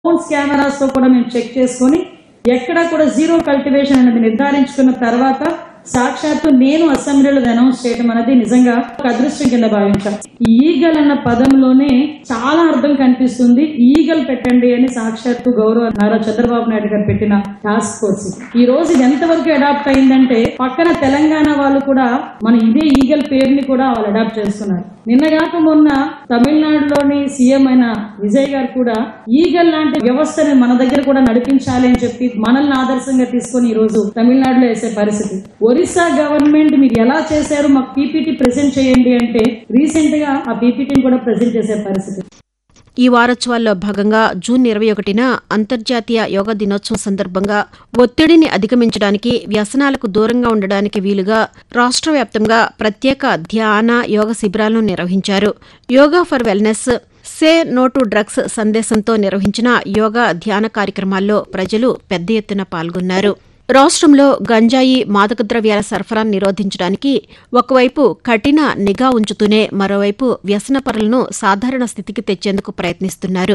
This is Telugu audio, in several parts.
ఫోన్స్ కెమెరాస్ తో కూడా మేము చెక్ చేసుకొని ఎక్కడా కూడా జీరో కల్టివేషన్ అనేది నిర్ధారించుకున్న తర్వాత సాక్షాత్తు నేను అసెంబ్లీలో అనౌన్స్ చేయడం అనేది నిజంగా ఒక అదృష్టం కింద భావించాం ఈగల్ అన్న పదంలోనే చాలా అర్థం కనిపిస్తుంది ఈగల్ పెట్టండి అని సాక్షాత్తు గౌరవ నారా చంద్రబాబు నాయుడు గారు పెట్టిన టాస్క్ ఫోర్స్ ఈ రోజు ఇది ఎంతవరకు అడాప్ట్ అయిందంటే పక్కన తెలంగాణ వాళ్ళు కూడా మన ఇదే ఈగల్ పేరుని కూడా వాళ్ళు అడాప్ట్ చేస్తున్నారు నిన్నగాక మొన్న తమిళనాడులోని సీఎం అయిన విజయ్ గారు కూడా ఈగల్ లాంటి వ్యవస్థని మన దగ్గర కూడా నడిపించాలి అని చెప్పి మనల్ని ఆదర్శంగా తీసుకొని ఈ రోజు తమిళనాడులో వేసే పరిస్థితి ఒరిస్సా గవర్నమెంట్ మీరు ఎలా చేశారు మాకు పీపీటీ ప్రెజెంట్ చేయండి అంటే రీసెంట్ గా ఆ పీపీటీని కూడా ప్రెజెంట్ చేసే పరిస్థితి ఈ వారోత్సవాల్లో భాగంగా జూన్ ఇరవై ఒకటిన అంతర్జాతీయ యోగా దినోత్సవం సందర్భంగా ఒత్తిడిని అధిగమించడానికి వ్యసనాలకు దూరంగా ఉండడానికి వీలుగా రాష్ట్ర వ్యాప్తంగా ప్రత్యేక ధ్యాన యోగ శిబిరాలను నిర్వహించారు yoga for wellness say no to drugs సందేశంతో నిర్వహించిన యోగా ధ్యాన కార్యక్రమాల్లో ప్రజలు పెద్ద ఎత్తున పాల్గొన్నారు రాష్ట్రంలో గంజాయి మాదక ద్రవ్యాల సరఫరాను నిరోధించడానికి ఒకవైపు కఠిన నిఘా ఉంచుతూనే మరోవైపు వ్యసనపరులను సాధారణ స్థితికి తెచ్చేందుకు ప్రయత్నిస్తున్నారు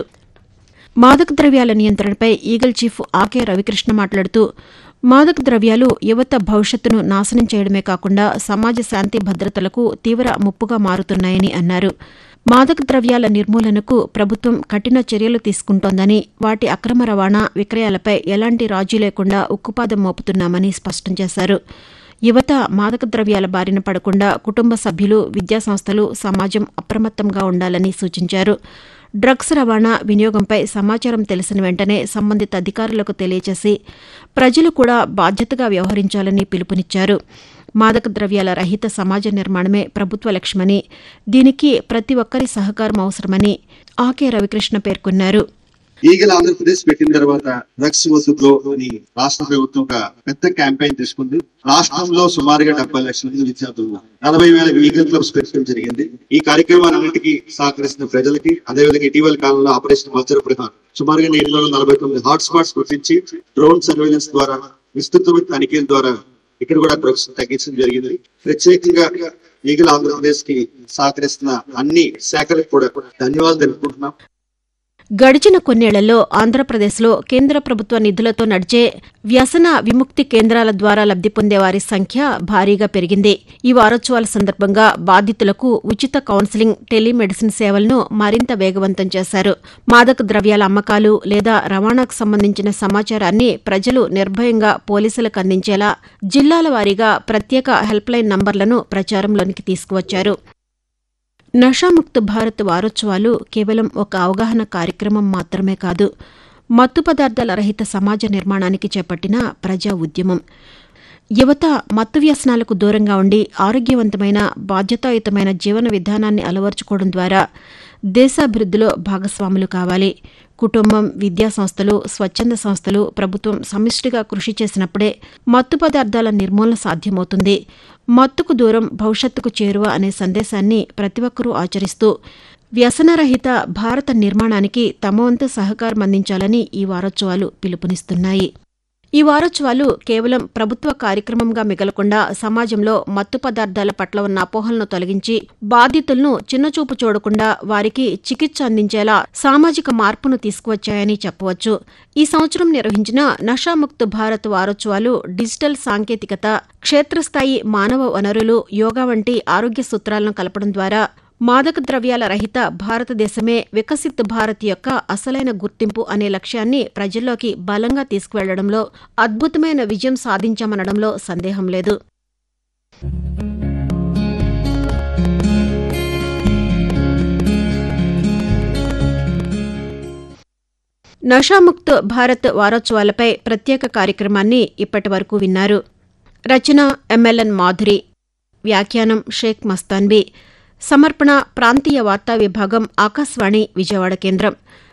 మాదక ద్రవ్యాల నియంత్రణపై ఈగల్ చీఫ్ ఆకే రవికృష్ణ మాట్లాడుతూ మాదక ద్రవ్యాలు యువత భవిష్యత్తును నాశనం చేయడమే కాకుండా సమాజ శాంతి భద్రతలకు తీవ్ర ముప్పుగా మారుతున్నాయని అన్నారు మాదక ద్రవ్యాల నిర్మూలనకు ప్రభుత్వం కఠిన చర్యలు తీసుకుంటోందని వాటి అక్రమ రవాణా విక్రయాలపై ఎలాంటి రాజీ లేకుండా ఉక్కుపాదం మోపుతున్నామని స్పష్టం చేశారు యువత మాదక ద్రవ్యాల బారిన పడకుండా కుటుంబ సభ్యులు విద్యాసంస్థలు సమాజం అప్రమత్తంగా ఉండాలని సూచించారు డ్రగ్స్ రవాణా వినియోగంపై సమాచారం తెలిసిన వెంటనే సంబంధిత అధికారులకు తెలియచేసి ప్రజలు కూడా బాధ్యతగా వ్యవహరించాలని పిలుపునిచ్చారు మాదక ద్రవ్యాల రహిత సమాజ నిర్మాణమే ప్రభుత్వ లక్ష్యమని దీనికి ప్రతి ఒక్కరి సహకారం అవసరమని ఆకే రవికృష్ణ పేర్కొన్నారు ఈగల్ ఆంధ్రప్రదేశ్ పెట్టిన తర్వాత డ్రగ్స్ వసూలు అని రాష్ట్ర ప్రభుత్వం ఒక పెద్ద క్యాంపెయిన్ తీసుకుంది రాష్ట్రంలో సుమారుగా డెబ్బై లక్షల మంది విద్యార్థులు నలభై వేల ఈగల్ క్లబ్స్ పెట్టడం జరిగింది ఈ కార్యక్రమాలన్నింటికి సహకరిస్తున్న ప్రజలకి అదేవిధంగా ఇటీవల కాలంలో ఆపరేషన్ వజ్ర ప్రధాన్ సుమారుగా నేటిలో నలభై తొమ్మిది హాట్ స్పాట్స్ గుర్తించి డ్రోన్ సర్వేలెన్స్ ద్వారా విస్తృతమైన తనిఖీల ద్వారా ఇక్కడ కూడా డ్రగ్స్ తగ్గించడం జరిగింది ప్రత్యేకంగా ఈగల్ ఆంధ్రప్రదేశ్ కి సహకరిస్తున్న అన్ని శాఖలకు కూడా ధన్యవాదాలు తెలుపుకుంటున్నాం గడిచిన కొన్నేళ్లలో ఆంధ్రప్రదేశ్లో కేంద్ర ప్రభుత్వ నిధులతో నడిచే వ్యసన విముక్తి కేంద్రాల ద్వారా లబ్ది పొందే వారి సంఖ్య భారీగా పెరిగింది ఈ వారోత్సవాల సందర్భంగా బాధితులకు ఉచిత కౌన్సిలింగ్ టెలిమెడిసిన్ సేవలను మరింత వేగవంతం చేశారు మాదక ద్రవ్యాల అమ్మకాలు లేదా రవాణాకు సంబంధించిన సమాచారాన్ని ప్రజలు నిర్భయంగా పోలీసులకు అందించేలా జిల్లాల వారీగా ప్రత్యేక హెల్ప్లైన్ నంబర్లను ప్రచారంలోనికి తీసుకువచ్చారు నషాముక్త భారత్ వారోత్సవాలు కేవలం ఒక అవగాహన కార్యక్రమం మాత్రమే కాదు మత్తు పదార్థాల రహిత సమాజ నిర్మాణానికి చేపట్టిన ప్రజా ఉద్యమం యువత మత్తు వ్యసనాలకు దూరంగా ఉండి ఆరోగ్యవంతమైన బాధ్యతాయుతమైన జీవన విధానాన్ని అలవర్చుకోవడం ద్వారా దేశాభివృద్ధిలో భాగస్వాములు కావాలి కుటుంబం విద్యా సంస్థలు స్వచ్ఛంద సంస్థలు ప్రభుత్వం సమిష్టిగా కృషి చేసినప్పుడే మత్తు పదార్థాల నిర్మూలన సాధ్యమవుతుంది మత్తుకు దూరం భవిష్యత్తుకు చేరువ అనే సందేశాన్ని ప్రతి ఒక్కరూ ఆచరిస్తూ వ్యసనరహిత భారత నిర్మాణానికి తమ వంతు సహకారం అందించాలని ఈ వారోత్సవాలు పిలుపునిస్తున్నాయి ఈ వారోత్సవాలు కేవలం ప్రభుత్వ కార్యక్రమంగా మిగలకుండా సమాజంలో మత్తు పదార్థాల పట్ల ఉన్న అపోహలను తొలగించి బాధితులను చిన్నచూపు చూడకుండా వారికి చికిత్స అందించేలా సామాజిక మార్పును తీసుకువచ్చాయని చెప్పవచ్చు ఈ సంవత్సరం నిర్వహించిన నషాముక్త భారత్ వారోత్సవాలు డిజిటల్ సాంకేతికత క్షేత్రస్థాయి మానవ వనరులు యోగా వంటి ఆరోగ్య సూత్రాలను కలపడం ద్వారా మాదక ద్రవ్యాల రహిత భారతదేశమే వికసిత్ భారత్ యొక్క అసలైన గుర్తింపు అనే లక్ష్యాన్ని ప్రజల్లోకి బలంగా తీసుకువెళ్లడంలో అద్భుతమైన విజయం సాధించామనడంలో సందేహం లేదు నషాముక్త్ భారత్ వారోత్సవాలపై ప్రత్యేక కార్యక్రమాన్ని ఇప్పటి వరకు విన్నారు రచన ఎంఎల్ఎన్ మాధురి వ్యాఖ్యానం షేక్ మస్తాన్బీ సమర్పణ ప్రాంతీయ వార్తా విభాగం ఆకాశవాణి విజయవాడ కేంద్రం